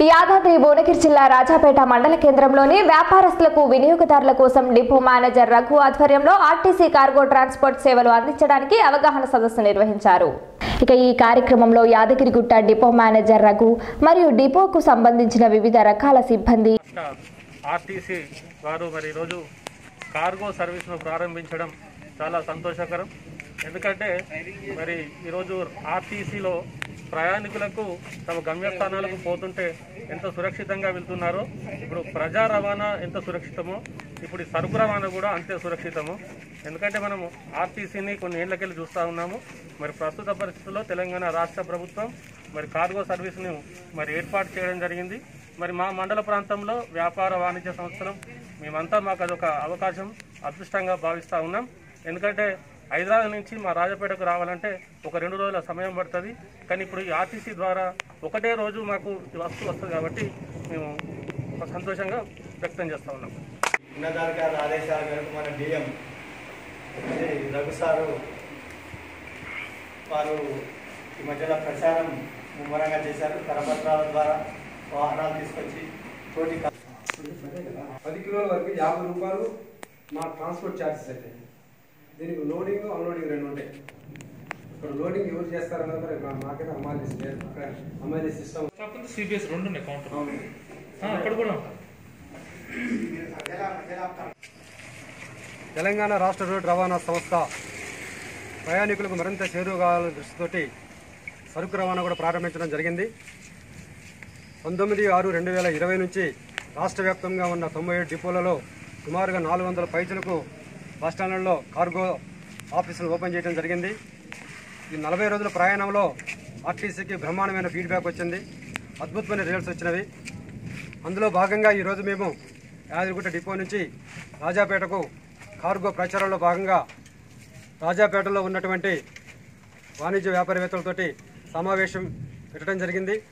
యాదాద్రి భువనగిరి జిల్లా రాజాపేట మండల కేంద్రంలోని వ్యాపారస్తులకు వినియోగదారుల కోసం డిపో మేనేజర్ రఘు ఆధ్వర్యంలో ఆర్టీసీ కార్గో ట్రాన్స్పోర్ట్ సేవలు అందించడానికి అవగాహన సదస్సు నిర్వహించారు ఇక ఈ కార్యక్రమంలో యాదగిరిగుట్ట డిపో మేనేజర్ రఘు మరియు డిపోకు సంబంధించిన వివిధ రకాల సిబ్బంది రాష్ట్ర ఆర్టీసీ వారు మరి ఈరోజు కార్గో సర్వీస్ను ప్రారంభించడం చాలా సంతోషకరం ఎందుకంటే మరి ఈరోజు ఆర్టీసీలో ప్రయాణికులకు తమ గమ్యస్థానాలకు పోతుంటే ఎంత సురక్షితంగా వెళ్తున్నారో ఇప్పుడు ప్రజా రవాణా ఎంత సురక్షితమో ఇప్పుడు ఈ సరుకు రవాణా కూడా అంతే సురక్షితము ఎందుకంటే మనము ఆర్టీసీని కొన్ని ఏళ్లకెళ్ళి చూస్తూ ఉన్నాము మరి ప్రస్తుత పరిస్థితుల్లో తెలంగాణ రాష్ట్ర ప్రభుత్వం మరి కార్గో సర్వీస్ను మరి ఏర్పాటు చేయడం జరిగింది మరి మా మండల ప్రాంతంలో వ్యాపార వాణిజ్య సంస్థలు మేమంతా మాకు అదొక అవకాశం అదృష్టంగా భావిస్తూ ఉన్నాం ఎందుకంటే హైదరాబాద్ నుంచి మా రాజపేటకు రావాలంటే ఒక రెండు రోజుల సమయం పడుతుంది కానీ ఇప్పుడు ఈ ఆర్టీసీ ద్వారా ఒకటే రోజు మాకు ఈ వస్తువు వస్తుంది కాబట్టి మేము ఒక సంతోషంగా వ్యక్తం చేస్తూ ఉన్నాం ఉన్నతాధికారుల ఆదేశాల మేరకు మన డిఎం శ్రీ రఘు సారు వారు ఈ మధ్యలో ప్రచారం ముమ్మరంగా చేశారు కరపత్రాల ద్వారా వాహనాలు తీసుకొచ్చి తోటి కా- పది కిలోల వరకు యాభై రూపాయలు మా ట్రాన్స్పోర్ట్ ఛార్జెస్ అయితే దీనికి లోడింగ్ అన్లోడింగ్ రెండు ఉంటాయి ఇప్పుడు లోడింగ్ ఎవరు చేస్తారన్నది మరి మా- మాకైతే అమ్మాలి లేదు అక్కడ అమ్మాయి సిస్టమ్ కాకపోతే సిబిఎస్ రెండు ఉన్నాయి కౌంటర్ ఆ, అక్కడ కూడా ఉంటాయి తెలంగాణ రాష్ట్ర రోడ్డు రవాణా సంస్థ ప్రయాణికులకు మరింత చేరువ కావాలనే దృష్టితోటి సరుకు రవాణా కూడా ప్రారంభించడం జరిగింది పంతొమ్మిది ఆరు రెండు వేల ఇరవై నుంచి రాష్ట్ర వ్యాప్తంగా ఉన్న తొంభై ఏడు డిపోలలో సుమారుగా నాలుగు వందల పైచులకు బస్టాండ్లలో కార్గో ఆఫీసులు ఓపెన్ చేయడం జరిగింది ఈ నలభై రోజుల ప్రయాణంలో ఆర్టీసీకి బ్రహ్మాండమైన ఫీడ్బ్యాక్ వచ్చింది అద్భుతమైన రిజల్ట్స్ వచ్చినవి అందులో భాగంగా ఈరోజు మేము యాదగిరిగుట్ట డిపో నుంచి రాజాపేటకు కార్గో ప్రచారంలో భాగంగా రాజాపేటలో ఉన్నటువంటి వాణిజ్య వ్యాపారవేత్తలతోటి సమావేశం పెట్టడం జరిగింది